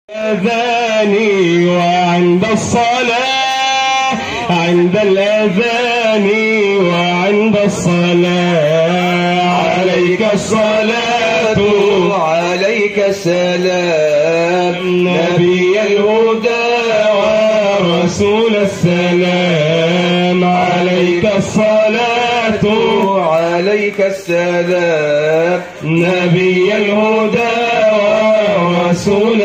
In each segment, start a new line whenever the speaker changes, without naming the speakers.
الأذان وعند الصلاة عند الأذان وعند الصلاة عليك الصلاة
عليك السلام
نبي الهدى ورسول السلام عليك الصلاة
عليك السلام
نبي الهدى ورسول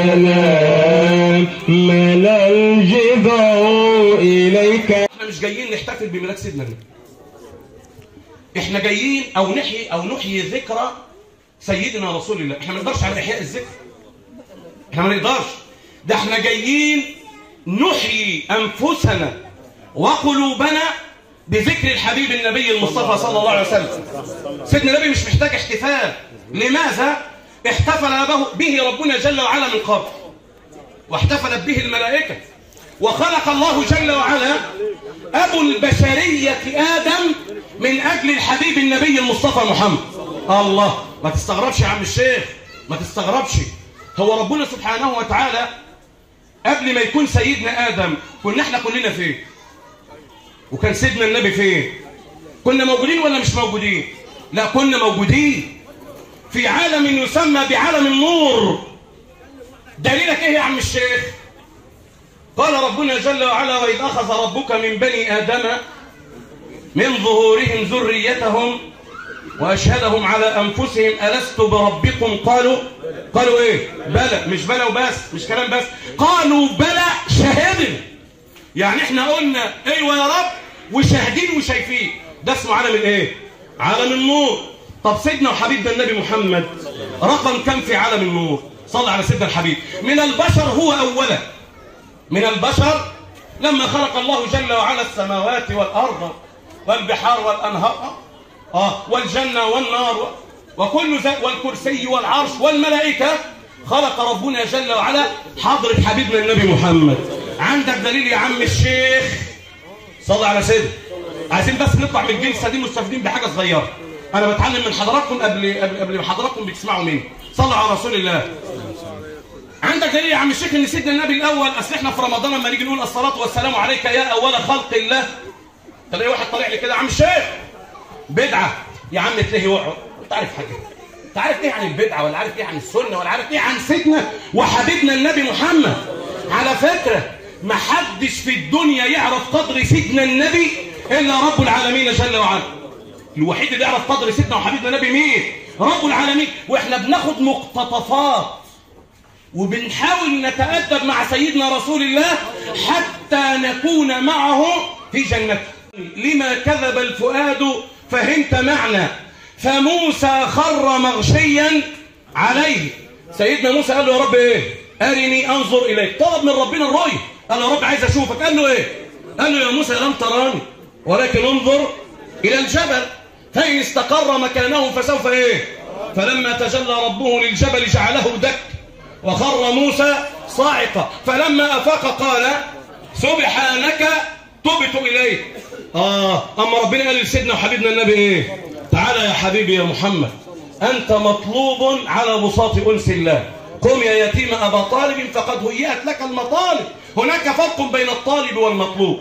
السلام من الجذع إليك
احنا مش جايين نحتفل بميلاد سيدنا النبي احنا جايين او نحيي او نحيي ذكرى سيدنا رسول الله احنا ما نقدرش على احياء الذكر احنا ما نقدرش ده احنا جايين نحيي انفسنا وقلوبنا بذكر الحبيب النبي المصطفى صلى الله عليه وسلم سيدنا النبي مش محتاج احتفال لماذا احتفل به- به ربنا جل وعلا من قبل واحتفلت به الملائكه وخلق الله جل وعلا أبو البشرية آدم من أجل الحبيب النبي المصطفى محمد الله ما تستغربش يا عم الشيخ ما تستغربش هو ربنا سبحانه وتعالى قبل ما يكون سيدنا آدم كنا احنا كلنا فين وكان سيدنا النبي فين كنا موجودين ولا مش موجودين لا كنا موجودين في عالم يسمى بعالم النور دليلك ايه يا عم الشيخ قال ربنا جل وعلا وإذ أخذ ربك من بني آدم من ظهورهم ذريتهم وأشهدهم على أنفسهم ألست بربكم قالوا قالوا إيه بلى مش بلى وبس مش كلام بس قالوا بلى شهدنا يعني احنا قلنا ايوه يا رب وشاهدين وشايفين ده اسمه عالم الايه عالم النور طب سيدنا وحبيبنا النبي محمد رقم كم في عالم النور صلى على سيدنا الحبيب من البشر هو اولا من البشر لما خلق الله جل وعلا السماوات والأرض والبحار والأنهار آه والجنة والنار وكل ذلك والكرسي والعرش والملائكة خلق ربنا جل وعلا حضرة حبيبنا النبي محمد عندك دليل يا عم الشيخ صلى على سيدنا عايزين بس نطلع من الجلسة دي مستفيدين بحاجة صغيرة أنا بتعلم من حضراتكم قبل قبل قبل ما حضراتكم بتسمعوا مني صلوا على رسول الله عندك دليل يا عم الشيخ ان سيدنا النبي الاول اصل احنا في رمضان لما نيجي نقول الصلاه والسلام عليك يا اول خلق الله تلاقي واحد طالع لي كده يا عم الشيخ بدعه يا عم تلاقيه وقع انت عارف حاجه انت عارف ايه عن البدعه ولا عارف ايه عن السنه ولا عارف ايه عن سيدنا وحبيبنا النبي محمد على فكره ما حدش في الدنيا يعرف قدر سيدنا النبي الا رب العالمين جل وعلا الوحيد اللي يعرف قدر سيدنا وحبيبنا النبي مين رب العالمين واحنا بناخد مقتطفات وبنحاول نتأدب مع سيدنا رسول الله حتى نكون معه في جنته لما كذب الفؤاد فهمت معنى فموسى خر مغشيا عليه سيدنا موسى قال له يا رب ايه أرني أنظر إليك طلب من ربنا الرؤية قال له يا رب عايز أشوفك قال له ايه قال له يا موسى لم تراني ولكن انظر إلى الجبل فإن استقر مكانه فسوف ايه فلما تجلى ربه للجبل جعله دك وخر موسى صاعقا فلما أفاق قال سبحانك تبت إليك آه أما ربنا قال لسيدنا وحبيبنا النبي إيه تعالى يا حبيبي يا محمد أنت مطلوب على بساط أنس الله قم يا يتيم أبا طالب فقد هيأت لك المطالب هناك فرق بين الطالب والمطلوب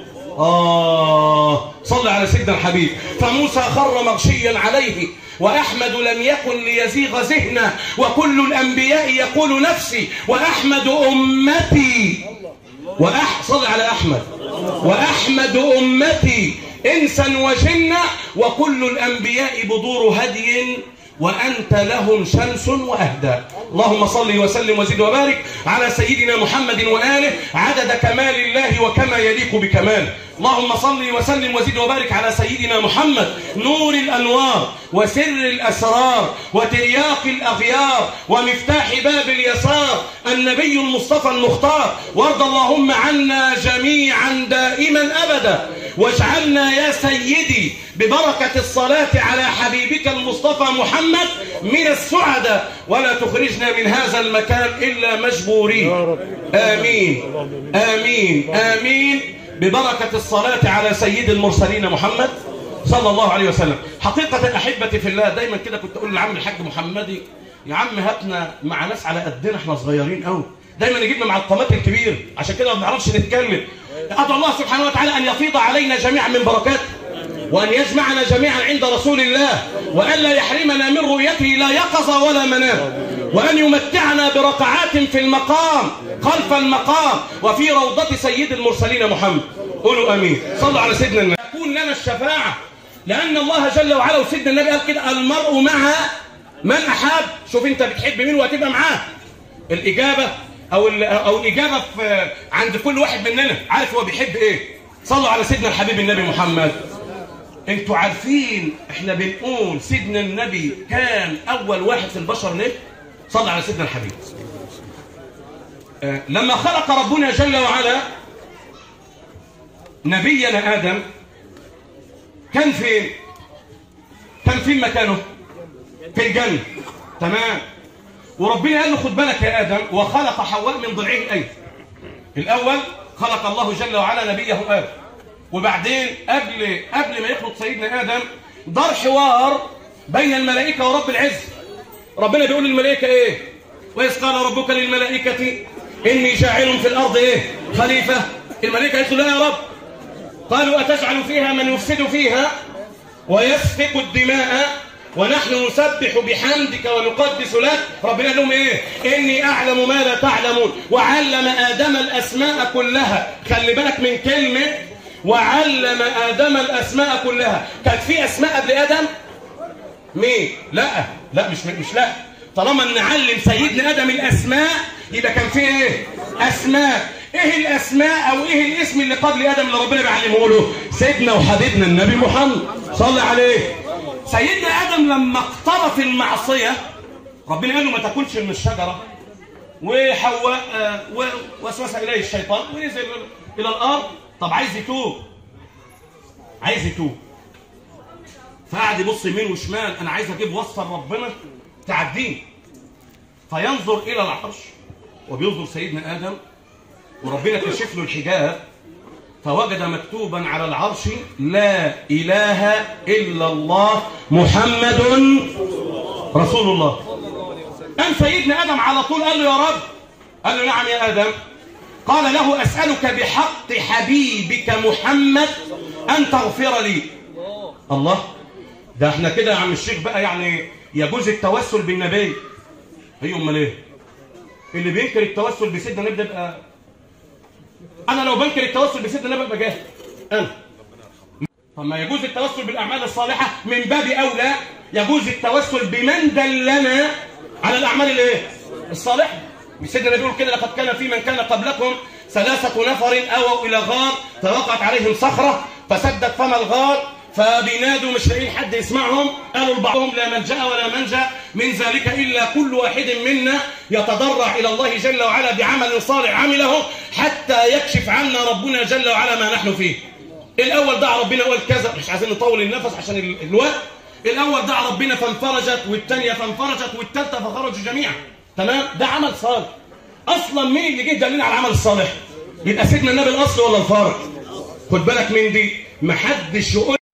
آه صلى على سيدنا الحبيب فموسى خر مغشيا عليه وأحمد لم يكن ليزيغ ذهنه وكل الأنبياء يقول نفسي وأحمد أمتي وأح صل على أحمد وأحمد أمتي إنسا وجنة وكل الأنبياء بدور هدي وأنت لهم شمس وأهدى اللهم صل وسلم وزد وبارك على سيدنا محمد وآله عدد كمال الله وكما يليق بكماله اللهم صل وسلم وزد وبارك على سيدنا محمد نور الأنوار وسر الأسرار وترياق الأغيار ومفتاح باب اليسار النبي المصطفى المختار وارض اللهم عنا جميعا دائما أبدا واجعلنا يا سيدي ببركة الصلاة على حبيبك المصطفى محمد من السعداء ولا تخرجنا من هذا المكان إلا مجبورين آمين آمين آمين ببركة الصلاة على سيد المرسلين محمد صلى الله عليه وسلم حقيقة أحبتي في الله دايما كده كنت أقول لعم الحاج محمدي يا عم هاتنا مع ناس على قدنا احنا صغيرين قوي دايما يجيبنا مع القامات الكبيره عشان كده ما بنعرفش نتكلم ادعو الله سبحانه وتعالى ان يفيض علينا جميعا من بركاته وان يجمعنا جميعا عند رسول الله وان لا يحرمنا من رؤيته لا يقظه ولا منام وان يمتعنا بركعات في المقام خلف المقام وفي روضه سيد المرسلين محمد قولوا امين صلوا على سيدنا النبي تكون لنا الشفاعه لان الله جل وعلا وسيدنا النبي قال كده المرء مع من احب شوف انت بتحب مين وهتبقى معاه الاجابه او ال- او الاجابه في عند كل واحد مننا عارف هو بيحب ايه صلوا على سيدنا الحبيب النبي محمد انتوا عارفين احنا بنقول سيدنا النبي كان اول واحد في البشر نبي صلى على سيدنا الحبيب آه، لما خلق ربنا جل وعلا نبينا ادم كان فين كان فين مكانه في الجنه تمام وربنا قال له خد بالك يا ادم وخلق حواء من ضلعه الايمن الاول خلق الله جل وعلا نبيه ادم وبعدين قبل قبل ما يخلق سيدنا ادم دار حوار بين الملائكه ورب العزه ربنا بيقول للملائكه ايه واذ قال ربك للملائكه اني جاعل في الارض ايه خليفه الملائكه قالت له لا يا رب قالوا اتجعل فيها من يفسد فيها ويسفك الدماء ونحن نسبح بحمدك ونقدس لك ربنا قال لهم ايه اني اعلم ما لا تعلمون وعلم ادم الاسماء كلها خلي بالك من كلمه وعلم ادم الاسماء كلها كانت في اسماء قبل ادم مين لا لا مش مش لا طالما نعلم سيدنا ادم الاسماء يبقى كان في ايه اسماء ايه الاسماء او ايه الاسم اللي قبل ادم اللي ربنا بيعلمه له سيدنا وحبيبنا النبي محمد صلى عليه سيدنا ادم لما اقترف المعصيه ربنا قال له ما تاكلش من الشجره وحواء آه، ووسوس اليه الشيطان ونزل الى الارض طب عايز يتوب عايز يتوب فقعد يبص يمين وشمال انا عايز اجيب وصفه لربنا تعديني فينظر الى العرش وبينظر سيدنا ادم وربنا كشف له الحجاب فوجد مكتوبا على العرش لا اله الا الله محمد رسول الله قام سيدنا ادم على طول قال له يا رب قال له نعم يا ادم قال له اسالك بحق حبيبك محمد ان تغفر لي الله ده احنا كده يا عم الشيخ بقى يعني يجوز التوسل بالنبي هي امال ايه اللي بينكر التوسل بسيدنا النبي ده يبقى انا لو بنكر التوسل بسيدنا النبي ابقى جاهل انا فما يجوز التوسل بالاعمال الصالحه من باب اولى يجوز التوسل بمن دلنا على الاعمال الايه الصالحه مش سيدنا النبي بيقول كده لقد كان في من كان قبلكم ثلاثه نفر اووا الى غار فوقعت عليهم صخره فسدت فم الغار فبينادوا مش لاقيين حد يسمعهم قالوا لبعضهم لا ملجا ولا منجا من ذلك الا كل واحد منا يتضرع الى الله جل وعلا بعمل صالح عمله حتى يكشف عنا ربنا جل وعلا ما نحن فيه الاول دعا ربنا وقال كذا مش عايزين نطول النفس عشان ال- الوقت الاول دعا ربنا فانفرجت والثانيه فانفرجت والثالثه فخرجوا جميعا تمام ده عمل صالح اصلا مين اللي جه دلنا على العمل الصالح يبقى سيدنا النبي الاصل ولا الفرع خد بالك من دي محدش يقول